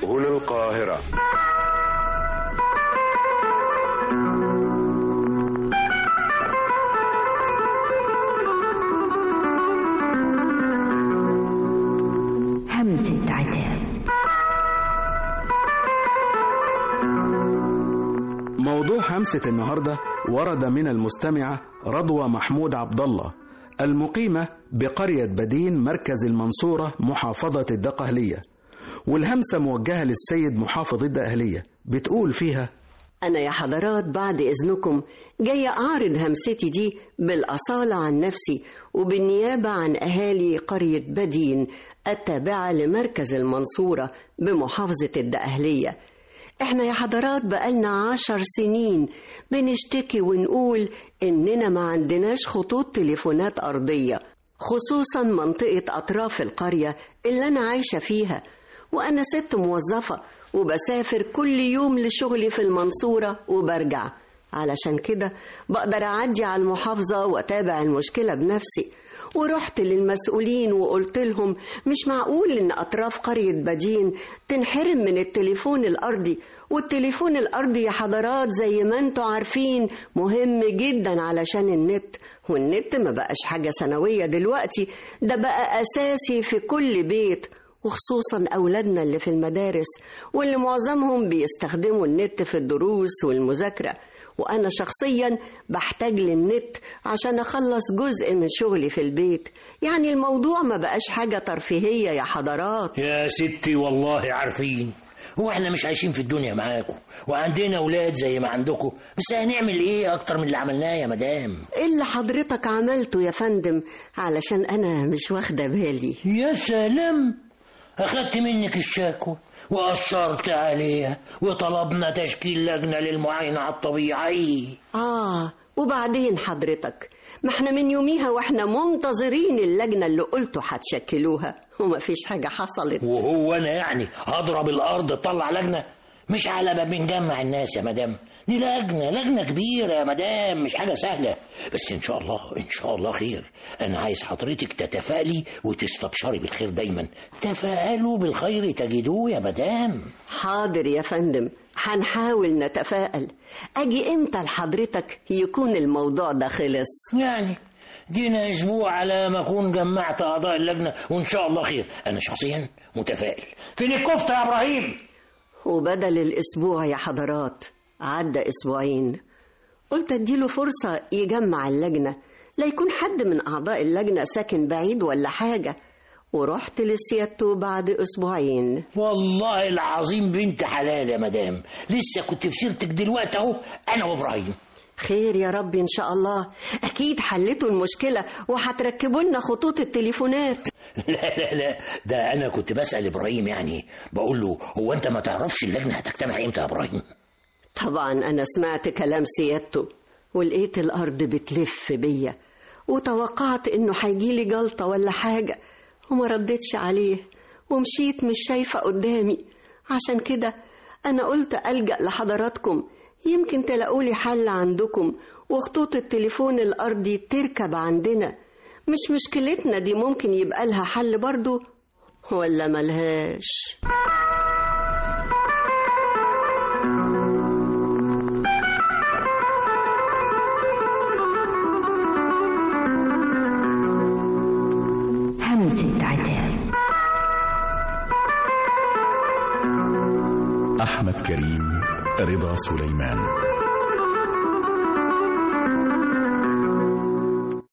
سبل القاهرة همسة عتاب موضوع همسة النهاردة ورد من المستمعة رضوى محمود عبد الله المقيمة بقرية بدين مركز المنصورة محافظة الدقهلية والهمسة موجهة للسيد محافظ الدقهلية بتقول فيها أنا يا حضرات بعد إذنكم جاية أعرض همستي دي بالأصالة عن نفسي وبالنيابة عن أهالي قرية بدين التابعة لمركز المنصورة بمحافظة الدقهلية احنا يا حضرات بقالنا عشر سنين بنشتكي ونقول إننا ما عندناش خطوط تليفونات أرضية خصوصا منطقة أطراف القرية اللي أنا عايشة فيها وأنا ست موظفة وبسافر كل يوم لشغلي في المنصورة وبرجع علشان كده بقدر أعدي على المحافظة وأتابع المشكلة بنفسي ورحت للمسؤولين وقلت لهم مش معقول إن أطراف قرية بدين تنحرم من التليفون الأرضي والتليفون الأرضي يا حضرات زي ما انتوا عارفين مهم جدا علشان النت والنت ما بقاش حاجة سنوية دلوقتي ده بقى أساسي في كل بيت وخصوصا أولادنا اللي في المدارس واللي معظمهم بيستخدموا النت في الدروس والمذاكرة وأنا شخصيا بحتاج للنت عشان أخلص جزء من شغلي في البيت يعني الموضوع ما بقاش حاجة ترفيهية يا حضرات يا ستي والله عارفين هو احنا مش عايشين في الدنيا معاكم وعندنا اولاد زي ما عندكم بس هنعمل ايه اكتر من اللي عملناه يا مدام إيه اللي حضرتك عملته يا فندم علشان أنا مش واخدة بالي يا سلام اخدت منك الشكوى واشرت عليها وطلبنا تشكيل لجنه للمعاينه على الطبيعي آه وبعدين حضرتك ما احنا من يوميها واحنا منتظرين اللجنة اللي قلتوا هتشكلوها ومفيش حاجة حصلت وهو انا يعني هضرب الارض اطلع لجنه مش على ما بنجمع الناس يا مدام دي لجنه لجنه كبيره يا مدام مش حاجه سهله بس ان شاء الله ان شاء الله خير انا عايز حضرتك تتفائلي وتستبشري بالخير دايما تفائلوا بالخير تجدوه يا مدام حاضر يا فندم هنحاول نتفائل أجي إمتى لحضرتك يكون الموضوع ده خلص يعني جينا اسبوع على ما اكون جمعت اعضاء اللجنه وان شاء الله خير انا شخصيا متفائل فين الكفته يا ابراهيم وبدل الأسبوع يا حضرات عدى أسبوعين قلت أديله فرصة يجمع اللجنة لا يكون حد من أعضاء اللجنة ساكن بعيد ولا حاجة ورحت لسيادته بعد أسبوعين والله العظيم بنت حلال يا مدام لسه كنت في سيرتك دلوقتي اهو انا وابراهيم خير يا رب إن شاء الله أكيد حلتوا المشكلة وهتركبوا لنا خطوط التليفونات لا لا لا ده انا كنت بسال ابراهيم يعني بقول له هو انت ما تعرفش اللجنه هتجتمع امتى يا ابراهيم طبعا أنا سمعت كلام سيادته ولقيت الأرض بتلف بيا وتوقعت إنه هيجيلي جلطة ولا حاجة وما ردتش عليه ومشيت مش شايفة قدامي عشان كده أنا قلت ألجأ لحضراتكم يمكن تلاقولي حل عندكم وخطوط التليفون الأرضي تركب عندنا مش مشكلتنا دي ممكن يبقى لها حل برضو ولا ملهاش همسة عتاب أحمد كريم رضا سليمان